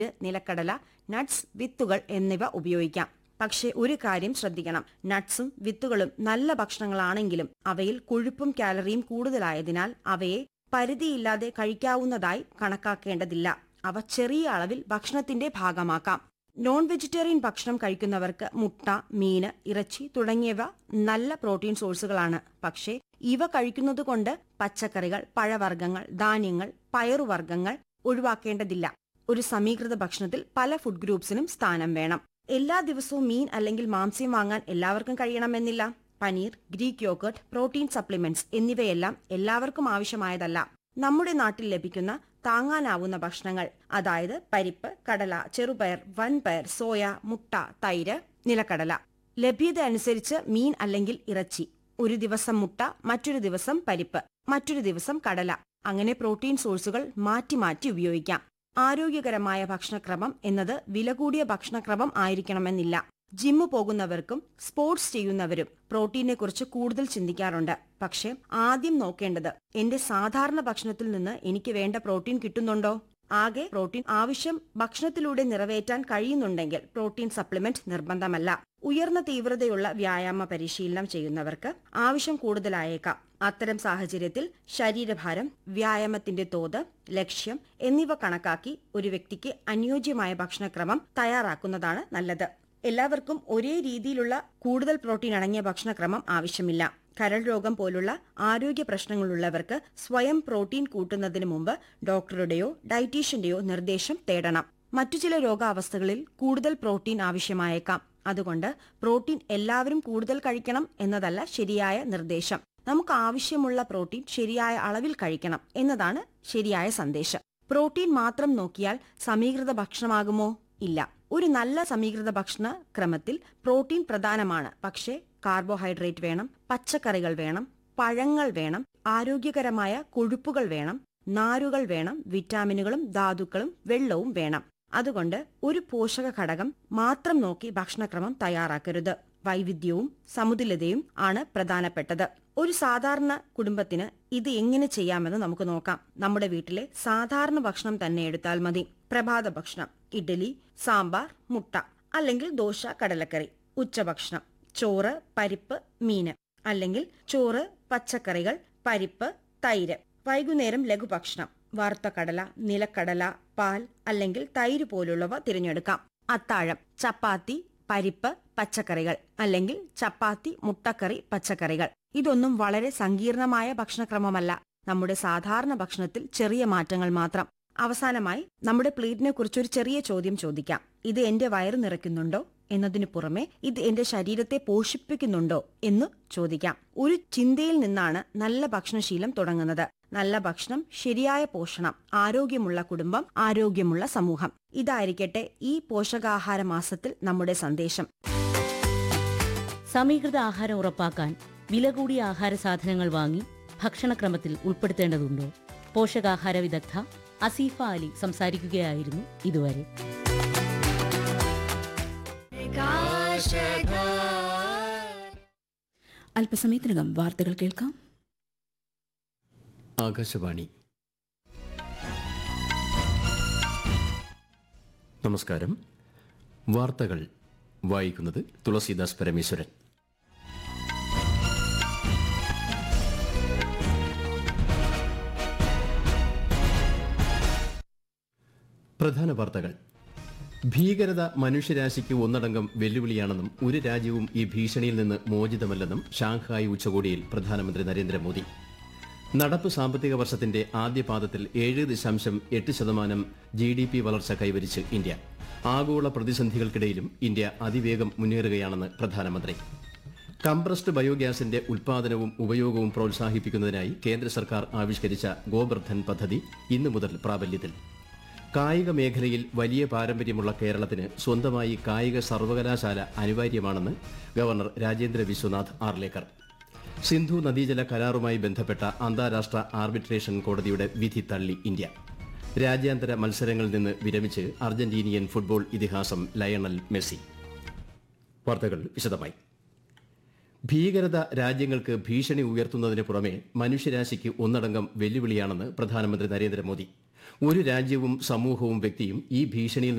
നിലക്കടല നട്ട്സ് വിത്തുകൾ എന്നിവ ഉപയോഗിക്കാം പക്ഷേ ഒരു കാര്യം ശ്രദ്ധിക്കണം നട്ട്സും വിത്തുകളും നല്ല ഭക്ഷണങ്ങളാണെങ്കിലും അവയിൽ കൊഴുപ്പും കാലറിയും കൂടുതലായതിനാൽ അവയെ പരിധിയില്ലാതെ കഴിക്കാവുന്നതായി കണക്കാക്കേണ്ടതില്ല അവ ചെറിയ അളവിൽ ഭക്ഷണത്തിന്റെ ഭാഗമാക്കാം നോൺ വെജിറ്റേറിയൻ ഭക്ഷണം കഴിക്കുന്നവർക്ക് മുട്ട മീന് ഇറച്ചി തുടങ്ങിയവ നല്ല പ്രോട്ടീൻ സോഴ്സുകളാണ് പക്ഷേ ഇവ കഴിക്കുന്നതുകൊണ്ട് പച്ചക്കറികൾ പഴവർഗ്ഗങ്ങൾ ധാന്യങ്ങൾ പയറുവർഗ്ഗങ്ങൾ ഒഴിവാക്കേണ്ടതില്ല ഒരു സമീകൃത ഭക്ഷണത്തിൽ പല ഫുഡ് ഗ്രൂപ്പ്സിനും സ്ഥാനം വേണം എല്ലാ ദിവസവും മീൻ അല്ലെങ്കിൽ മാംസ്യം വാങ്ങാൻ എല്ലാവർക്കും കഴിയണമെന്നില്ല paneer Greek yogurt protein supplements എന്നിവയെല്ലാം എല്ലാവർക്കും ആവശ്യമായതല്ല നമ്മുടെ നാട്ടിൽ ലഭിക്കുന്ന താങ്ങാനാവുന്ന ഭക്ഷണങ്ങൾ അതായത് പരിപ്പ് കടല ചെറുപയർ വൻപയർ സോയ മുട്ട തൈര് നിലക്കടല ലഭ്യത അനുസരിച്ച് മീൻ അല്ലെങ്കിൽ ഇറച്ചി ഒരു ദിവസം മുട്ട മറ്റൊരു ദിവസം പരിപ്പ് മറ്റൊരു ദിവസം കടല അങ്ങനെ പ്രോട്ടീൻ സോഴ്സുകൾ മാറ്റി മാറ്റി ഉപയോഗിക്കാം ആരോഗ്യകരമായ ഭക്ഷണക്രമം എന്നത് വില കൂടിയ ഭക്ഷണക്രമം ആയിരിക്കണമെന്നില്ല ജിമ്മ് പോകുന്നവർക്കും സ്പോർട്സ് ചെയ്യുന്നവരും പ്രോട്ടീനെ കുറിച്ച് കൂടുതൽ ചിന്തിക്കാറുണ്ട് പക്ഷേ ആദ്യം നോക്കേണ്ടത് എന്റെ സാധാരണ ഭക്ഷണത്തിൽ നിന്ന് എനിക്ക് വേണ്ട പ്രോട്ടീൻ കിട്ടുന്നുണ്ടോ ആകെ പ്രോട്ടീൻ ആവശ്യം ഭക്ഷണത്തിലൂടെ നിറവേറ്റാൻ കഴിയുന്നുണ്ടെങ്കിൽ പ്രോട്ടീൻ സപ്ലിമെന്റ് നിർബന്ധമല്ല ഉയർന്ന തീവ്രതയുള്ള വ്യായാമ പരിശീലനം ചെയ്യുന്നവർക്ക് ആവശ്യം കൂടുതലായേക്കാം അത്തരം സാഹചര്യത്തിൽ ശരീരഭാരം വ്യായാമത്തിന്റെ തോത് ലക്ഷ്യം എന്നിവ കണക്കാക്കി ഒരു വ്യക്തിക്ക് അനുയോജ്യമായ ഭക്ഷണക്രമം തയ്യാറാക്കുന്നതാണ് നല്ലത് എല്ലാവർക്കും ഒരേ രീതിയിലുള്ള കൂടുതൽ പ്രോട്ടീൻ അടങ്ങിയ ഭക്ഷണക്രമം ആവശ്യമില്ല കരൾ രോഗം പോലുള്ള ആരോഗ്യ പ്രശ്നങ്ങളുള്ളവർക്ക് സ്വയം പ്രോട്ടീൻ കൂട്ടുന്നതിന് മുമ്പ് ഡോക്ടറുടെയോ ഡയറ്റീഷ്യന്റെയോ നിർദ്ദേശം തേടണം മറ്റു ചില രോഗാവസ്ഥകളിൽ കൂടുതൽ പ്രോട്ടീൻ ആവശ്യമായേക്കാം അതുകൊണ്ട് പ്രോട്ടീൻ എല്ലാവരും കൂടുതൽ കഴിക്കണം എന്നതല്ല ശരിയായ നിർദ്ദേശം നമുക്ക് ആവശ്യമുള്ള പ്രോട്ടീൻ ശരിയായ അളവിൽ കഴിക്കണം എന്നതാണ് ശരിയായ സന്ദേശം പ്രോട്ടീൻ മാത്രം നോക്കിയാൽ സമീകൃത ഭക്ഷണമാകുമോ ഇല്ല ഒരു നല്ല സമീകൃത ഭക്ഷണ ക്രമത്തിൽ പ്രോട്ടീൻ പ്രധാനമാണ് പക്ഷേ കാർബോഹൈഡ്രേറ്റ് വേണം പച്ചക്കറികൾ വേണം പഴങ്ങൾ വേണം ആരോഗ്യകരമായ കൊഴുപ്പുകൾ വേണം നാരുകൾ വേണം വിറ്റാമിനുകളും ധാതുക്കളും വെള്ളവും വേണം അതുകൊണ്ട് ഒരു പോഷക ഘടകം മാത്രം നോക്കി ഭക്ഷണക്രമം തയ്യാറാക്കരുത് വൈവിധ്യവും സമുതുലതയും ആണ് പ്രധാനപ്പെട്ടത് ഒരു സാധാരണ കുടുംബത്തിന് ഇത് എങ്ങനെ ചെയ്യാമെന്ന് നമുക്ക് നോക്കാം നമ്മുടെ വീട്ടിലെ സാധാരണ ഭക്ഷണം തന്നെ എടുത്താൽ മതി പ്രഭാത ഭക്ഷണം ഇഡ്ഡലി സാമ്പാർ മുട്ട അല്ലെങ്കിൽ ദോശ കടലക്കറി ഉച്ചഭക്ഷണം ചോറ് പരിപ്പ് മീന് അല്ലെങ്കിൽ ചോറ് പച്ചക്കറികൾ പരിപ്പ് തൈര് വൈകുന്നേരം ലഘുഭക്ഷണം വറുത്ത കടല നിലക്കടല പാൽ അല്ലെങ്കിൽ തൈര് പോലുള്ളവ തിരഞ്ഞെടുക്കാം അത്താഴം ചപ്പാത്തി പരിപ്പ് പച്ചക്കറികൾ അല്ലെങ്കിൽ ചപ്പാത്തി മുട്ടക്കറി പച്ചക്കറികൾ ഇതൊന്നും വളരെ സങ്കീർണമായ ഭക്ഷണക്രമമല്ല നമ്മുടെ സാധാരണ ഭക്ഷണത്തിൽ ചെറിയ മാറ്റങ്ങൾ മാത്രം അവസാനമായി നമ്മുടെ പ്ലേറ്റിനെ കുറിച്ച് ഒരു ചെറിയ ചോദ്യം ചോദിക്കാം ഇത് എന്റെ വയറ് നിറയ്ക്കുന്നുണ്ടോ എന്നതിനു പുറമെ ഇത് എന്റെ ശരീരത്തെ പോഷിപ്പിക്കുന്നുണ്ടോ എന്ന് ചോദിക്കാം ഒരു ചിന്തയിൽ നിന്നാണ് നല്ല ഭക്ഷണശീലം തുടങ്ങുന്നത് നല്ല ഭക്ഷണം ശരിയായ പോഷണം ആരോഗ്യമുള്ള കുടുംബം ആരോഗ്യമുള്ള സമൂഹം ഇതായിരിക്കട്ടെ ഈ പോഷകാഹാര മാസത്തിൽ നമ്മുടെ സന്ദേശം സമീകൃത ആഹാരം ഉറപ്പാക്കാൻ വില കൂടിയ ആഹാര സാധനങ്ങൾ വാങ്ങി ഭക്ഷണക്രമത്തിൽ ഉൾപ്പെടുത്തേണ്ടതുണ്ടോ പോഷകാഹാര വിദഗ്ധ അസീഫ അലി സംസാരിക്കുകയായിരുന്നു ഇതുവരെ അല്പസമയത്തിനകം വാർത്തകൾ കേൾക്കാം ആകാശവാണി നമസ്കാരം വാർത്തകൾ വായിക്കുന്നത് തുളസീദാസ് പരമേശ്വരൻ പ്രധാന വാർത്തകൾ ഭീകരത മനുഷ്യരാശിക്ക് ഒന്നടങ്കം വെല്ലുവിളിയാണെന്നും ഒരു രാജ്യവും ഈ ഭീഷണിയിൽ നിന്ന് മോചിതമല്ലെന്നും ഷാങ്ഹായ് ഉച്ചകോടിയിൽ പ്രധാനമന്ത്രി നരേന്ദ്രമോദി നടപ്പ് സാമ്പത്തിക വർഷത്തിന്റെ ആദ്യ പാദത്തിൽ ഏഴ് ദശാംശം എട്ട് ശതമാനം ജി ഡി പി വളർച്ച കൈവരിച്ച് ഇന്ത്യ ആഗോള പ്രതിസന്ധികൾക്കിടയിലും ഇന്ത്യ അതിവേഗം മുന്നേറുകയാണെന്ന് പ്രധാനമന്ത്രി കംപ്രസ്ഡ് ബയോഗ്യാസിന്റെ ഉൽപാദനവും ഉപയോഗവും പ്രോത്സാഹിപ്പിക്കുന്നതിനായി കേന്ദ്ര സർക്കാർ ആവിഷ്കരിച്ച ഗോബർധൻ പദ്ധതി ഇന്നു മുതൽ പ്രാബല്യത്തിൽ കായിക മേഖലയിൽ വലിയ പാരമ്പര്യമുള്ള കേരളത്തിന് സ്വന്തമായി കായിക സർവകലാശാല അനിവാര്യമാണെന്ന് ഗവർണർ രാജേന്ദ്ര വിശ്വനാഥ് ആർലേക്കർ സിന്ധു നദീജല കരാറുമായി ബന്ധപ്പെട്ട അന്താരാഷ്ട്ര ആർബിട്രേഷൻ കോടതിയുടെ വിധി തള്ളി ഇന്ത്യ രാജ്യാന്തര മത്സരങ്ങളിൽ നിന്ന് വിരമിച്ച് അർജന്റീനിയൻ ഫുട്ബോൾ ഇതിഹാസം ലയണൽ മെസ്സി വാർത്തകൾ വിശദമായി ഭീകരത രാജ്യങ്ങൾക്ക് ഭീഷണി ഉയർത്തുന്നതിന് പുറമെ മനുഷ്യരാശിക്ക് ഒന്നടങ്കം വെല്ലുവിളിയാണെന്ന് പ്രധാനമന്ത്രി നരേന്ദ്രമോദി ഒരു രാജ്യവും സമൂഹവും വ്യക്തിയും ഈ ഭീഷണിയിൽ